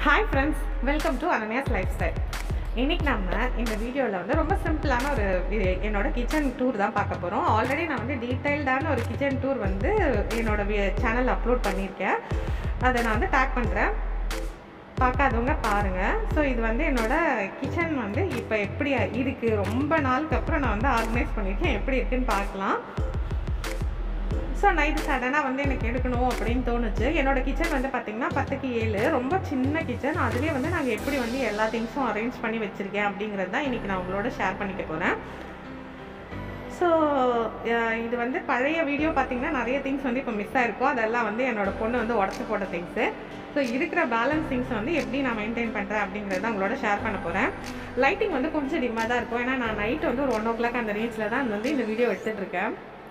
hi friends welcome to Ananya's lifestyle இன்னைக்கு நம்ம இந்த வீடியோவில் வந்து ரொம்ப சிம்பிளான ஒரு வி- என்னோட கிச்சன் டூர் தான் பார்க்க போகிறோம் ஆல்ரெடி நான் வந்து டீட்டெயில்டான ஒரு கிச்சன் டூர் வந்து என்னோட சேனல் அப்லோட் பண்ணியிருக்கேன் அதை நான் வந்து டேக் பண்ணுறேன் பார்க்காதவங்க பாருங்கள் ஸோ இது வந்து என்னோட கிச்சன் வந்து இப்போ எப்படி இருக்குது ரொம்ப நாளுக்கு அப்புறம் நான் வந்து ஆர்கனைஸ் பண்ணியிருக்கேன் எப்படி இருக்குன்னு பார்க்கலாம் ஸோ நைட்டு சடனாக வந்து எனக்கு எடுக்கணும் அப்படின்னு தோணுச்சு என்னோட கிச்சன் வந்து பார்த்திங்கன்னா பத்துக்கு ஏழு ரொம்ப சின்ன கிச்சன் அதுலேயே வந்து நாங்கள் எப்படி வந்து எல்லா திங்ஸும் அரேஞ்ச் பண்ணி வச்சுருக்கேன் அப்படிங்கிறது தான் இன்றைக்கி நான் உங்களோட ஷேர் பண்ணிக்க போகிறேன் ஸோ இது வந்து பழைய வீடியோ பார்த்தீங்கன்னா நிறைய திங்ஸ் வந்து இப்போ மிஸ் ஆயிருக்கும் அதெல்லாம் வந்து என்னோட பொண்ணு வந்து உடச்சி போட்ட திங்ஸு ஸோ இருக்கிற பேலன்ஸ் திங்ஸ் வந்து எப்படி நான் மெயின்டைன் பண்ணுறேன் அப்படிங்கிறத உங்களோட ஷேர் பண்ண போகிறேன் லைட்டிங் வந்து கொஞ்சம் டிம்மாக தான் இருக்கும் ஏன்னா நான் நைட் வந்து ஒரு ஒன் ஓ கிளாக் அந்த ரேஞ்சில் தான் வந்து இந்த வீடியோ எடுத்துகிட்டு இருக்கேன்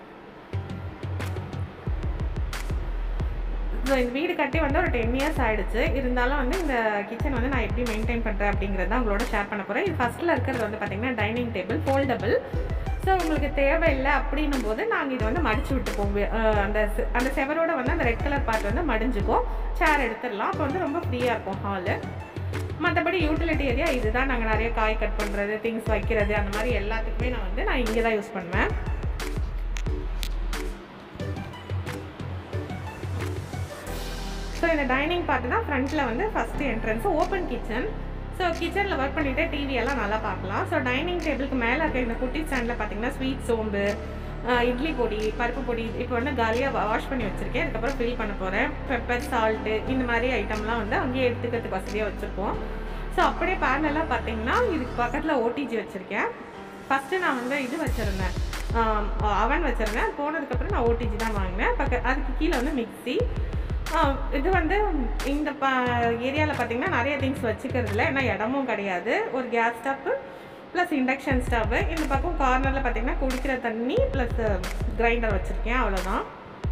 ஸோ இந்த வீடு கட்டி வந்து ஒரு டென் இயர்ஸ் ஆயிடுச்சு இருந்தாலும் வந்து இந்த கிச்சன் வந்து நான் எப்படி மெயின்டைன் பண்ணுறேன் அப்படிங்கிறத உங்களோட ஷேர் பண்ண போகிறேன் இது ஃபஸ்ட்டில் இருக்கிறது வந்து பார்த்தீங்கன்னா டைனிங் டேபிள் ஃபோல்டபுள் ஸோ உங்களுக்கு தேவையில்லை அப்படின்னும் போது நாங்கள் இதை வந்து மடிச்சு விட்டுப்போம் வே- அஹ் அந்த செ- அந்த செவரோட வந்து அந்த ரெட் கலர் பார்ட் வந்து மடிஞ்சுக்கும் சேர் எடுத்துடலாம் அப்போ வந்து ரொம்ப ஃப்ரீயாக இருக்கும் ஹாலு மற்றபடி யூட்டிலிட்டி ஏரியா இதுதான் நாங்கள் நிறைய காய் கட் பண்ணுறது திங்ஸ் வைக்கிறது அந்த மாதிரி எல்லாத்துக்குமே நான் வந்து நான் இங்கே தான் யூஸ் பண்ணுவேன் ஸோ இந்த டைனிங் பார்ட் தான் ஃப்ரண்ட்டில் வந்து first entrance open kitchen so கிச்சனில் ஒர்க் பண்ணிவிட்டு டிவி எல்லாம் நல்லா பார்க்கலாம் ஸோ டைனிங் டேபிளுக்கு மேலே இருக்க இந்த குட்டி ஸ்டாண்டில் பார்த்தீங்கன்னா ஸ்வீட் சோம்பு ஆஹ் இட்லி பொடி பருப்பு பொடி இப்போ வந்து காலியாக வாஷ் பண்ணி வச்சுருக்கேன் அதுக்கப்புறம் ஃபில் பண்ண போகிறேன் பெப்பர் சால்ட்டு இந்த மாதிரி ஐட்டம்லாம் வந்து அங்கேயே எடுத்துக்கிறதுக்கு வசதியாக வச்சுருக்கோம் ஸோ அப்படியே பேரலெல்லாம் பார்த்தீங்கன்னா இதுக்கு பக்கத்தில் ஓடிஜி வச்சுருக்கேன் ஃபஸ்ட்டு நான் வந்து இது வச்சுருந்தேன் அவன் வச்சுருந்தேன் போனதுக்கப்புறம் நான் ஓடிஜி தான் வாங்கினேன் பக்க அதுக்கு கீழே வந்து மிக்ஸி ஆஹ் இது வந்து இந்த ப ஏரியாவில் பார்த்தீங்கன்னா நிறைய திங்ஸ் வச்சுக்கிறது இல்லை ஏன்னா இடமும் கிடையாது ஒரு gas stove plus induction stove இந்த பக்கம் கார்னரில் பார்த்தீங்கன்னா குடிக்கிற தண்ணி ப்ளஸ் கிரைண்டர் வச்சுருக்கேன் அவ்வளோதான்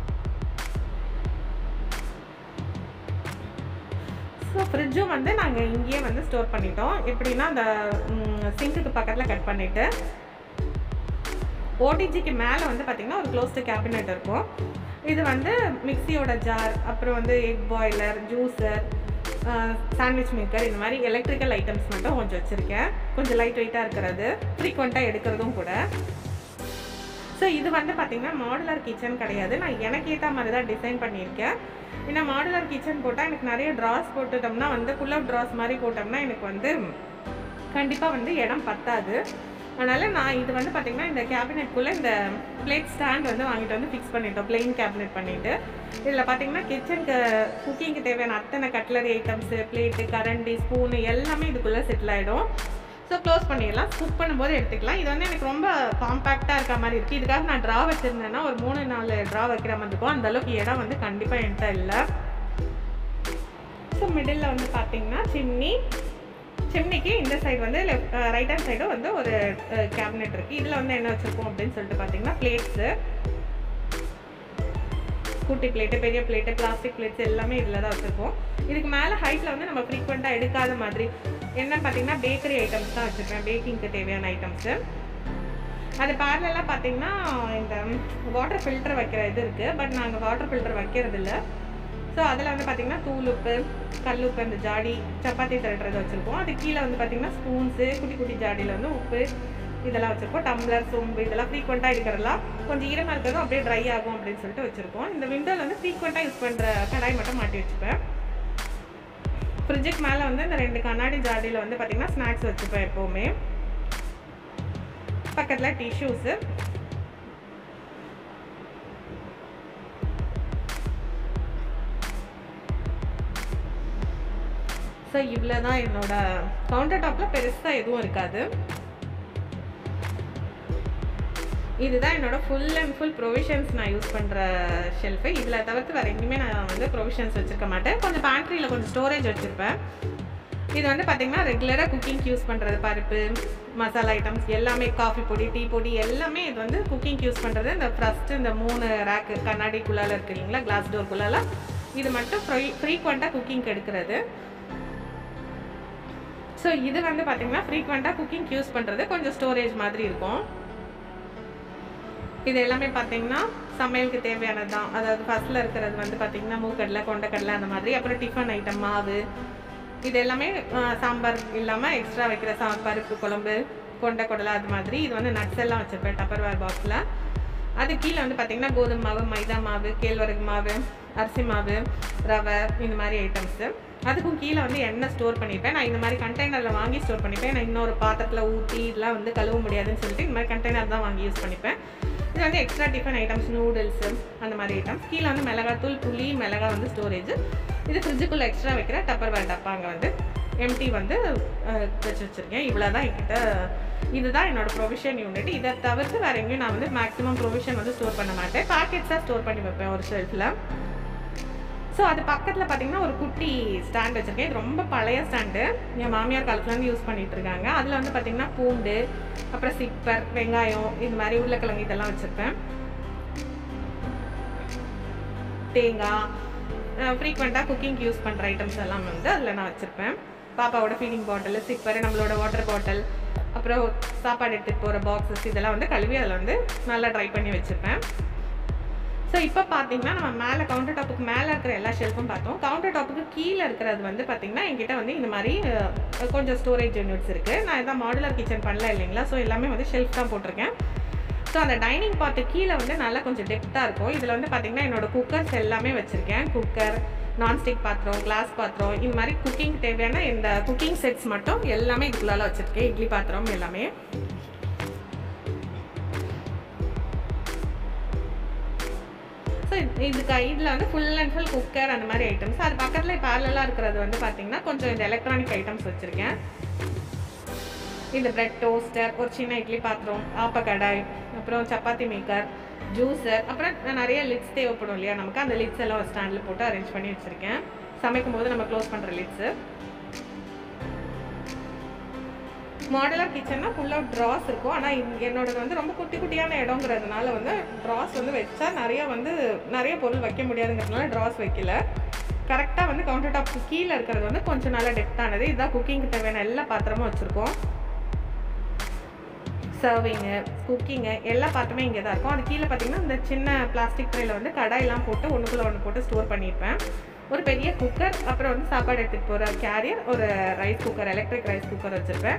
ஸோ ஃப்ரிட்ஜும் வந்து நாங்கள் இங்கேயே வந்து ஸ்டோர் பண்ணிட்டோம் எப்படின்னா அந்த சிங்க்குக்கு பக்கத்தில் கட் பண்ணிவிட்டு ஓடிஜிக்கு மேலே வந்து பார்த்திங்கன்னா ஒரு க்ளோஸ்டு கேபினெட் இருக்கும் இது வந்து மிக்சியோட ஜார் அப்புறம் வந்து egg boiler juicer sandwich maker இந்த மாதிரி எலக்ட்ரிக்கல் ஐட்டம்ஸ் மட்டும் கொஞ்சம் வச்சுருக்கேன் கொஞ்சம் லைட் வெயிட்டாக இருக்கிறது ஃப்ரீக்வெண்ட்டாக எடுக்கிறதும் கூட ஸோ இது வந்து பார்த்திங்கன்னா மாடுலர் கிச்சன் கிடையாது நான் எனக்கு ஏற்ற மாதிரி தான் டிசைன் பண்ணியிருக்கேன் ஏன்னா மாடுலர் கிச்சன் போட்டால் எனக்கு நிறைய ட்ராஸ் போட்டுட்டோம்னா வந்து புல் ட்ராஸ் மாதிரி போட்டோம்னா எனக்கு வந்து கண்டிப்பாக வந்து இடம் பத்தாது அதனால் நான் இது வந்து பார்த்திங்கன்னா இந்த கேபினெட்குள்ளே இந்த பிளேட் ஸ்டாண்ட் வந்து வாங்கிட்டு வந்து ஃபிக்ஸ் பண்ணிட்டோம் பிளெயின் கேபினெட் பண்ணிவிட்டு இதில் பார்த்தீங்கன்னா கிச்சனுக்கு குக்கிங்க்கு தேவையான அத்தனை கட்லரி ஐட்டம்ஸு பிளேட்டு கரண்டி ஸ்பூனு எல்லாமே இதுக்குள்ளே செட்டில் ஆகிடும் ஸோ க்ளோஸ் பண்ணிடலாம் குக் பண்ணும்போது எடுத்துக்கலாம் இது வந்து எனக்கு ரொம்ப காம்பேக்டாக இருக்க மாதிரி இருக்குது இதுக்காக நான் ட்ரா வச்சுருந்தேன்னா ஒரு மூணு நாலு ட்ரா வைக்கிற மாதிரி இருக்கும் அந்த அளவுக்கு இடம் வந்து கண்டிப்பாக என்கிட்ட இல்லை ஸோ மிடில் வந்து பார்த்தீங்கன்னா சிம்னி சிம்னிக்கு இந்த சைடு வந்து லெஃப்ட் ரைட் ஹேண்ட் சைடும் வந்து ஒரு கேபினெட் இருக்குது இதில் வந்து என்ன வச்சுருக்கோம் அப்படின்னு சொல்லிட்டு பார்த்தீங்கன்னா பிளேட்ஸு குட்டி பிளேட்டு பெரிய பிளேட்டு பிளாஸ்டிக் பிளேட்ஸ் எல்லாமே இதில் தான் வச்சுருக்கோம் இதுக்கு மேலே ஹைட்டில் வந்து நம்ம ஃப்ரீக்வெண்ட்டாக எடுக்காத மாதிரி என்னன்னு பார்த்தீங்கன்னா பேக்கரி ஐட்டம்ஸ் தான் வச்சுருக்கேன் பேக்கிங்க்கு தேவையான ஐட்டம்ஸு அது பேரலாம் பார்த்தீங்கன்னா இந்த வாட்டர் ஃபில்டர் வைக்கிற இது இருக்குது பட் நாங்கள் வாட்டர் ஃபில்டர் வைக்கிறது இல்லை ஸோ அதில் வந்து பார்த்தீங்கன்னா தூள் உப்பு கல் உப்பு அந்த ஜாடி சப்பாத்தி தட்டுறது வச்சுருக்கோம் அது கீழே வந்து பார்த்தீங்கன்னா ஸ்பூன்ஸு குட்டி குட்டி ஜாடியில் வந்து உப்பு இதெல்லாம் வச்சுருக்கோம் டம்ளர் சோம்பு இதெல்லாம் ஃப்ரீக்வெண்ட்டாக எடுக்கிறதெல்லாம் கொஞ்சம் ஈரமாக இருக்கிறதும் அப்படியே ட்ரை ஆகும் அப்படின்னு சொல்லிட்டு வச்சுருக்கோம் இந்த விண்டோவில் வந்து ஃப்ரீக்வெண்ட்டாக யூஸ் பண்ணுற கடாய் மட்டும் மாட்டி வச்சுப்பேன் ஃப்ரிட்ஜுக்கு மேலே வந்து இந்த ரெண்டு கண்ணாடி ஜாடியில் வந்து பார்த்திங்கன்னா ஸ்நாக்ஸ் வச்சுப்பேன் எப்போவுமே பக்கத்தில் டிஷ்யூஸு ஸோ இவ்வளோ தான் என்னோட கவுண்டர் டாப்பில் பெருசாக எதுவும் இருக்காது இதுதான் என்னோட ஃபுல் அண்ட் ஃபுல் ப்ரொவிஷன்ஸ் நான் யூஸ் பண்ணுற ஷெல்ஃபு இதில் தவிர்த்து வேறு எங்கேயுமே நான் வந்து ப்ரொவிஷன்ஸ் வச்சுருக்க மாட்டேன் கொஞ்சம் பேண்ட்ரியில் கொஞ்சம் ஸ்டோரேஜ் வச்சுருப்பேன் இது வந்து பார்த்திங்கன்னா ரெகுலராக குக்கிங்க்கு யூஸ் பண்ணுறது பருப்பு மசாலா ஐட்டம்ஸ் எல்லாமே காஃபி பொடி டீ பொடி எல்லாமே இது வந்து குக்கிங்க்கு யூஸ் பண்ணுறது இந்த ஃபஸ்ட்டு இந்த மூணு ரேக்கு கண்ணாடிக்குள்ளால இருக்கு இல்லைங்களா கிளாஸ் டோர்க்குள்ளால இது மட்டும் ஃப்ரீ ஃப்ரீக்வெண்ட்டாக குக்கிங்க்கு எடுக்கிறது ஸோ இது வந்து பார்த்திங்கன்னா ஃப்ரீக்வெண்ட்டாக குக்கிங்க்கு யூஸ் பண்ணுறது கொஞ்சம் ஸ்டோரேஜ் மாதிரி இருக்கும் இது எல்லாமே பார்த்தீங்கன்னா சமையலுக்கு தேவையானது தான் அதாவது ஃபஸ்ட்டில் இருக்கிறது வந்து பார்த்தீங்கன்னா மூக்கடலை கொண்டக்கடலை அந்த மாதிரி அப்புறம் டிஃபன் ஐட்டம் மாவு இது எல்லாமே அஹ், சாம்பார் இல்லாமல் எக்ஸ்ட்ரா வைக்கிற சா பருப்பு குழம்பு கொண்டை குடலை அது மாதிரி இது வந்து நட்ஸ் எல்லாம் வச்சுருப்பேன் டப்பர்வேர் பாக்ஸில் அது கீழே வந்து பார்த்தீங்கன்னா கோதுமை மாவு மைதா மாவு கேழ்வரகு மாவு அரிசி மாவு ரவை இந்த மாதிரி ஐட்டம்ஸு அதுக்கும் கீழே வந்து எண்ணெய் ஸ்டோர் பண்ணிப்பேன் நான் இந்த மாதிரி கண்டெய்னரில் வாங்கி ஸ்டோர் பண்ணிப்பேன் நான் இன்னொரு பாத்திரத்தில் ஊற்றி இதெல்லாம் வந்து கழுவ முடியாதுன்னு சொல்லிட்டு இந்த மாதிரி கண்டெய்னர் தான் வாங்கி யூஸ் பண்ணிப்பேன் இது வந்து எக்ஸ்ட்ரா டிஃபன் ஐட்டம்ஸ் நூடுல்ஸு அந்த மாதிரி ஐட்டம்ஸ் கீழே வந்து மிளகாத்தூள் புளி மிளகா வந்து ஸ்டோரேஜ் இது ஃப்ரிட்ஜுக்குள்ளே எக்ஸ்ட்ரா வைக்கிற டப்பர் வேர் டப்பா அங்கே வந்து எம்டி வந்து அஹ், வச்சு வச்சுருக்கேன் இவ்வளோ தான் என்கிட்ட இதுதான் என்னோட ப்ரொவிஷன் யூனிட் இதை தவிர்த்து வேறு எங்கேயும் நான் வந்து மேக்ஸிமம் ப்ரொவிஷன் வந்து ஸ்டோர் பண்ண மாட்டேன் பேக்கெட்ஸாக ஸ்டோர் பண்ணி வைப்பேன் ஒரு ஷெல்ஃபில் ஸோ அது பக்கத்தில் பார்த்தீங்கன்னா ஒரு குட்டி ஸ்டாண்ட் வச்சுருக்கேன் இது ரொம்ப பழைய ஸ்டாண்டு என் மாமியார் காலத்துலேருந்து யூஸ் பண்ணிட்டு இருக்காங்க அதில் வந்து பார்த்தீங்கன்னா பூண்டு அப்புறம் சிப்பர் வெங்காயம் இது மாதிரி உருளைக்கிழங்கு இதெல்லாம் வச்சுருப்பேன் தேங்காய் ஃப்ரீக்வெண்ட்டாக குக்கிங்க்கு யூஸ் பண்ணுற ஐட்டம்ஸ் எல்லாம் வந்து அதில் நான் வச்சுருப்பேன் பாப்பாவோட ஃபீடிங் பாட்டில் சிப்பர் நம்மளோட வாட்டர் பாட்டில் அப்புறம் சாப்பாடு எடுத்துகிட்டு போகிற பாக்ஸஸ் இதெல்லாம் வந்து கழுவி அதில் வந்து நல்லா ட்ரை பண்ணி வச்சுருப்பேன் ஸோ இப்போ பார்த்தீங்கன்னா நம்ம மேலே கவுண்டர் டாப்புக்கு மேலே இருக்கிற எல்லா ஷெல்ஃபும் பார்த்தோம் கவுண்டர் டாப்புக்கு கீழே இருக்கிறது வந்து பார்த்தீங்கன்னா என்கிட்ட வந்து இந்த மாதிரி அஹ், கொஞ்சம் ஸ்டோரேஜ் யூனிட்ஸ் இருக்குது நான் இதான் மாடுலர் கிச்சன் பண்ணல இல்லைங்களா ஸோ எல்லாமே வந்து ஷெல்ஃப் தான் போட்டிருக்கேன் ஸோ அந்த டைனிங் பார்ட்டு கீழே வந்து நல்லா கொஞ்சம் டெப்த்தாக இருக்கும் இதில் வந்து பார்த்தீங்கன்னா என்னோட குக்கர்ஸ் எல்லாமே வச்சுருக்கேன் குக்கர் நான்ஸ்டிக் பாத்திரம் கிளாஸ் பாத்திரம் இந்த மாதிரி குக்கிங் தேவையான இந்த குக்கிங் செட்ஸ் மட்டும் எல்லாமே இதுக்குள்ளால வச்சுருக்கேன் இட்லி பாத்திரம் எல்லாமே ஸோ இதுக்கு இதில் வந்து ஃபுல் அண்ட் ஃபுல் குக்கர் அந்த மாதிரி ஐட்டம்ஸ் அது பக்கத்தில் பேரலாக இருக்கிறது வந்து பார்த்தீங்கன்னா கொஞ்சம் இந்த எலக்ட்ரானிக் ஐட்டம்ஸ் வச்சுருக்கேன் இந்த பிரெட் டோஸ்டர் ஒரு சின்ன இட்லி பாத்திரம் ஆப்ப கடாய் அப்புறம் சப்பாத்தி மேக்கர் ஜூஸர் அப்புறம் நிறைய லிட்ஸ் தேவைப்படும் இல்லையா நமக்கு அந்த லிட்ஸ் எல்லாம் ஒரு ஸ்டாண்டில் போட்டு அரேஞ்ச் பண்ணி வச்சுருக்கேன் சமைக்கும் போது நம்ம க்ளோஸ் பண்ணுற லிட்ஸு மாடலர் கிச்சன்னா ஃபுல்லாக ட்ராஸ் இருக்கும் ஆனால் என்னோடது வந்து ரொம்ப குட்டி குட்டியான இடங்கிறதுனால வந்து ட்ராஸ் வந்து வச்சா நிறைய வந்து நிறைய பொருள் வைக்க முடியாதுங்கிறதுனால ட்ராஸ் வைக்கல கரெக்டாக வந்து கவுண்டர் டாப்க்கு கீழே இருக்கிறது வந்து கொஞ்சம் நல்லா டெப்த்தானது இதுதான் குக்கிங்க்கு தேவையான எல்லா பாத்திரமும் வச்சுருக்கோம் சர்விங்கு குக்கிங்கு எல்லா பாத்திரமே இங்கே தான் இருக்கும் அது கீழே பார்த்தீங்கன்னா இந்த சின்ன பிளாஸ்டிக் ட்ரேல வந்து கடாயெல்லாம் போட்டு ஒன்றுக்குள்ளே ஒன்று போட்டு ஸ்டோர் பண்ணியிருப்பேன் ஒரு பெரிய குக்கர் அப்புறம் வந்து சாப்பாடு எடுத்துகிட்டு போகிற கேரியர் ஒரு rice cooker electric rice cooker வச்சுருப்பேன்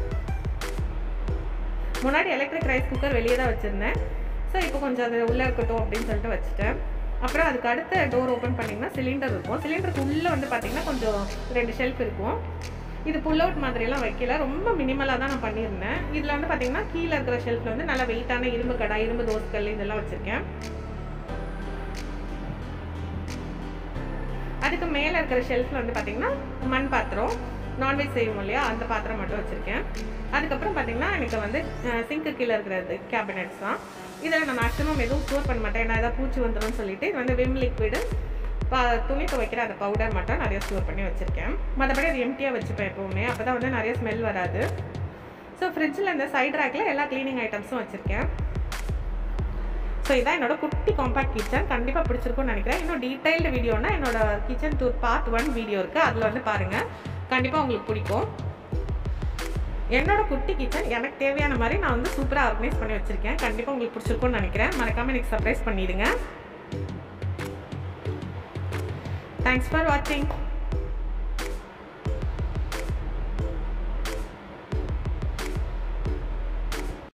முன்னாடி எலக்ட்ரிக் ரைஸ் குக்கர் வெளியே தான் வச்சுருந்தேன் ஸோ இப்போ கொஞ்சம் அது உள்ளே இருக்கட்டும் அப்படின்னு சொல்லிட்டு வச்சுட்டேன் அப்புறம் அதுக்கு அடுத்த டோர் ஓப்பன் பண்ணிங்கன்னா சிலிண்டர் இருக்கும் சிலிண்டருக்கு உள்ளே வந்து பார்த்தீங்கன்னா கொஞ்சம் ரெண்டு ஷெல்ஃப் இருக்கும் இது புல் அவுட் மாதிரிலாம் வைக்கல ரொம்ப மினிமலாக தான் நான் பண்ணியிருந்தேன் இதில் வந்து பார்த்தீங்கன்னா கீழே இருக்கிற ஷெல்ஃபில் வந்து நல்லா வெயிட்டான இரும்பு கடை இரும்பு தோசைக்கல் இதெல்லாம் வச்சுருக்கேன் அதுக்கு மேலே இருக்கிற ஷெல்ஃபில் வந்து பார்த்தீங்கன்னா மண் பாத்திரம் நான்வெஜ் செய்வோம் இல்லையா அந்த பாத்திரம் மட்டும் வச்சுருக்கேன் அதுக்கப்புறம் பார்த்தீங்கன்னா எனக்கு வந்து சிங்க்கு கீழே இருக்கிறது கேபினெட்ஸ் தான் இதில் நான் மேக்ஸிமம் எதுவும் ஸ்டோர் பண்ண மாட்டேன் ஏன்னா ஏதாவது பூச்சி வந்துடும்னு சொல்லிட்டு இது வந்து விம் லிக்விடு பா துணி துவைக்கிற அந்த பவுடர் மட்டும் நிறைய ஸ்டோர் பண்ணி வச்சுருக்கேன் மற்றபடி அது எம்டியாக வச்சுப்பேன் எப்போவுமே அப்போ தான் வந்து நிறைய ஸ்மெல் வராது ஸோ ஃப்ரிட்ஜில் இந்த சைட் ரேக்கில் எல்லா க்ளீனிங் ஐட்டம்ஸும் வச்சுருக்கேன் ஸோ இதான் என்னோட குட்டி காம்பேக்ட் கிச்சன் கண்டிப்பாக பிடிச்சிருக்கும்னு நினைக்கிறேன் இன்னும் டீட்டெயில்டு வீடியோனா என்னோட kitchen tour part one video இருக்குது அதில் வந்து பாருங்கள் கண்டிப்பாக உங்களுக்கு பிடிக்கும் என்னோட குட்டி கிச்சன் எனக்கு தேவையான மாதிரி நான் வந்து சூப்பராக ஆர்கனைஸ் பண்ணி வச்சுருக்கேன் கண்டிப்பாக உங்களுக்கு பிடிச்சிருக்கும்னு நினைக்கிறேன் மறக்காமல் எனக்கு சர்ப்ரைஸ் பண்ணிடுங்க தேங்க்ஸ் ஃபார் வாட்சிங்